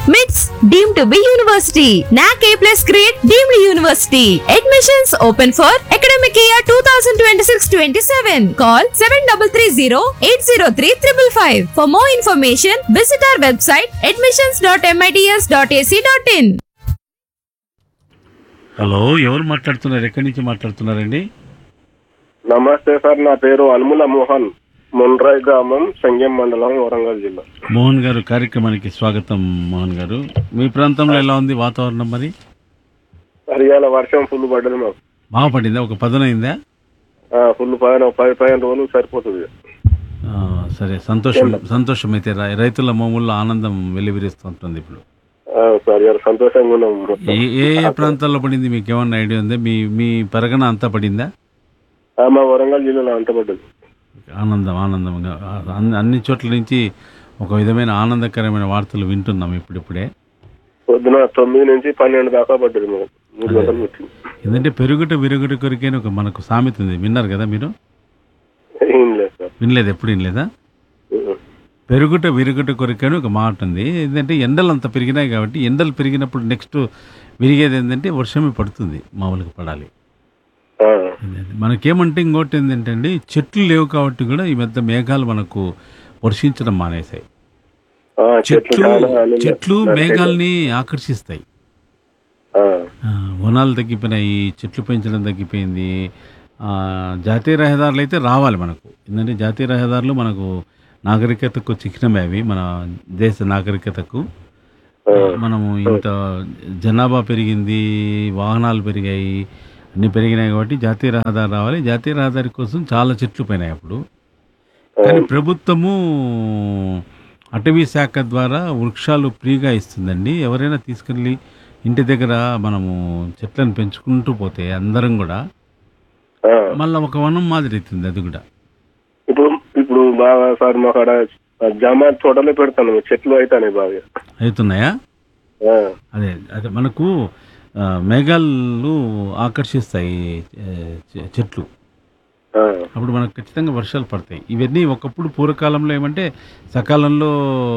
MITS deemed to be university. NAC A plus grade deemed university. Admissions open for academic year 2026-27. Call 7330-803-555. For more information, visit our website admissions.mits.ac.in. Hello ఎవరు మాట్లాడుతున్నారు ఎక్కడి నుంచి మాట్లాడుతున్నారండి నమస్తే sir నా పేరు అనుముల మోహన్ మున్రాయ్ గ్రామం సంగెం మండలం వరంగల్ జిల్లా మోహన్ గారు కార్యక్రమానికి స్వాగతం మోహన్ గారు మీ ప్రాంతంలో ఎలా ఉంది వాతావరణం మరి హరియాల వర్షం ఫుల్ పడ్డది మాకు బాగా పడిందా ఒక పదనైందా ఆ, ఫుల్ పైన పది పదిహేను రోజులు సరిపోతుంది ఆ, సరే సంతోషం సంతోషం అయితే రై- రైతుల మోముల్లో ఆనందం వెల్లివిరుస్తుంటుంది ఇప్పుడు ఆ, సార్ ఇవాళ సంతోషంగా ఉన్నాం మొత్తం. ఏ ఏ ఏ ప్రాంతాల్లో పడింది మీకు ఏమన్నా ఐడియా ఉందా మీ మీ పరగణ అంతా పడిందా ఆ, మా వరంగల్ జిల్లాలో అంత పడ్డది ఆనందం ఆనందంగా అన్ని అన్ని చోట్ల నుంచి ఒక విధమైన ఆనందకరమైన వార్తలు వింటున్నాం ఇప్పుడిప్పుడే పొద్దున తొమ్మిది నుంచి పన్నెండు దాకా పడ్డది మాకు మూడు గంటలు పెట్టింది ఎందుకంటే పెరుగుట విరుగుట కొరికైన ఒక మనకు సామెత ఉంది విన్నారు కదా మీరు ఏం లేదు సార్ వినలేదు ఎప్పుడు వినలేదా పెరుగుట విరుగుట కొరికని ఒక మాట ఉంది ఏంటంటే ఎండలు అంత పెరిగినాయి కాబట్టి ఎండలు పెరిగినప్పుడు నెక్స్ట్ విరిగేది ఏంటంటే వర్షమే పడుతుంది మామూలుగా పడాలి ఆ, మనకేమంటే ఇంకోటి ఏంటంటే అండి చెట్లు లేవు కాబట్టి కూడా ఈ మధ్య మేఘాలు మనకు వర్షించడం మానేశాయి ఆ, చెట్లు చాలా అన్ని- చెట్లు మేఘాల్ని ఆకర్షిస్తాయి ఆ, ఆ, వనాలు తగ్గిపోయినాయి చెట్లు పెంచడం తగ్గిపోయింది ఆ, జాతీయ రహదారులు అయితే రావాలి మనకు ఎందుకంటే జాతీయ రహదారులు మనకు నాగరికతకు చిహ్నమే అవి మన దేశ నాగరికతకు మనము ఇంత జనాభా పెరిగింది వాహనాలు పెరిగాయి అన్ని పెరిగినాయి కాబట్టి జాతీయ రహదారి రావాలి జాతీయ రహదారి కోసం చాలా చెట్లు పోయినాయి అప్పుడు కానీ ప్రభుత్వము అటవీ శాఖ ద్వారా వృక్షాలు ఫ్రీగా ఇస్తుందండి ఎవరైనా తీసుకెళ్ళి ఇంటి దగ్గర మనము చెట్లను పెంచుకుంటూ పోతే అందరం కూడా ఆ. మళ్ళీ ఒక వనం మాదిరి అవుతుంది అది కూడా ఇప్పుడు ఇప్పుడు బాగా సార్ మాకు ఆడ జామ తోటలే పెడతాను చెట్లు అవుతాయి బాగా అవుతున్నాయా ఆ, అదే అదే మనకు ఆ, మేఘాలు ఆకర్షిస్తాయి ఏ, చె- చెట్లు ఆ, అప్పుడు మనకు ఖచ్చితంగా వర్షాలు పడతాయి ఇవన్నీ ఒకప్పుడు పూర్వకాలంలో ఏమంటే సకాలంలో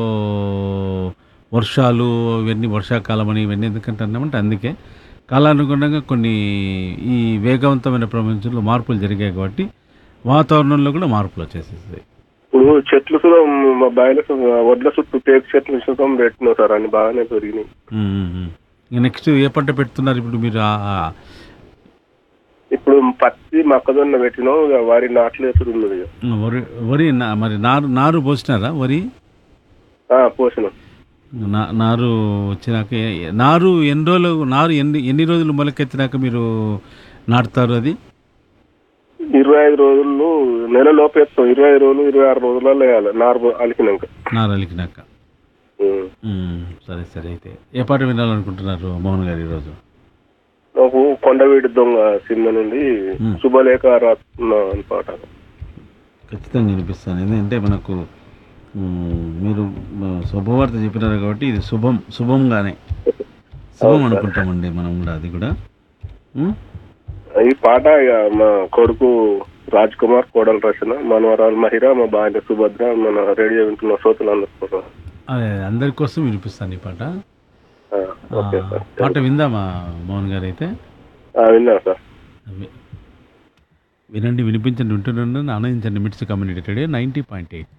వర్షాలు ఇవన్నీ వర్షాకాలం అని ఇవన్నీ ఎందుకంటే అన్నామంటే అందుకే కాలానుగుణంగా కొన్ని ఈ వేగవంతమైన ప్రపంచంలో మార్పులు జరిగాయి కాబట్టి వాతావరణంలో కూడా మార్పులు వచ్చేసేస్తాయి ఇప్పుడు చెట్లు కూడా మా బాయిల వడ్ల చుట్టూ టేకు చెట్లు సుతం పెట్టినాం సార్ అన్ని బాగానే పెరిగినాయి ఇంకా నెక్స్ట్ ఏ పంట పెడుతున్నారు ఇప్పుడు మీరు ఆ- ఆ- ఇప్పుడు పత్తి మొక్కజొన్న పెట్టినాం ఇక వరి నాట్లు వేసుడు ఉన్నది ఇక. వరి వరి నా- మరి నారు నారు పోసినారా వరి ఆ, పోసినాం నా- నారు వచ్చినాక ఏ- నారు ఎన్ని రోజులు నారు ఎన్ని ఎన్ని రోజులు మొలకెత్తినాక మీరు నాటుతారు అది ఇరవై ఐదు రోజులు నెల లోపు వేస్తాం ఇరవై ఐదు రోజులు ఇరవై ఆరు రోజులలో వేయాలి నారు అలికినాక నారు అలికినాక ఉం. ఉమ్, సరే సరే అయితే ఏ పాట వినాలనుకుంటున్నారు మోహన్ గారు ఈరోజు నాకు కొండవీడి దొంగ సినిమా నుండి ఉం. శుభలేఖ రాస్తున్నా అని పాట ఖచ్చితంగా వినిపిస్తాను ఎందుకంటే మనకు ఉమ్, మీరు మ, శుభవార్త చెప్పినారు కాబట్టి ఇది శుభం శుభంగానే శుభం అనుకుంటామండి మనం కూడా అది కూడా ఉమ్, ఈ పాట ఇక మా కొడుకు రాజ్ కుమార్ కోడల రచన మనవరాలు మహిర మా భార్య సుభద్ర మన రేడియో వింటున్న శ్రోతలు అందరూ అదే అందరి కోసం వినిపిస్తాను ఈ పాట ఆ, ఓకే ఆ, సార్ పాట విందామా మోహన్ గారు అయితే ఆ, విన్నా సార్ వి- వినండి వినిపించండి వింటుండండి ఆనందించండి MITS community radio ninety point eight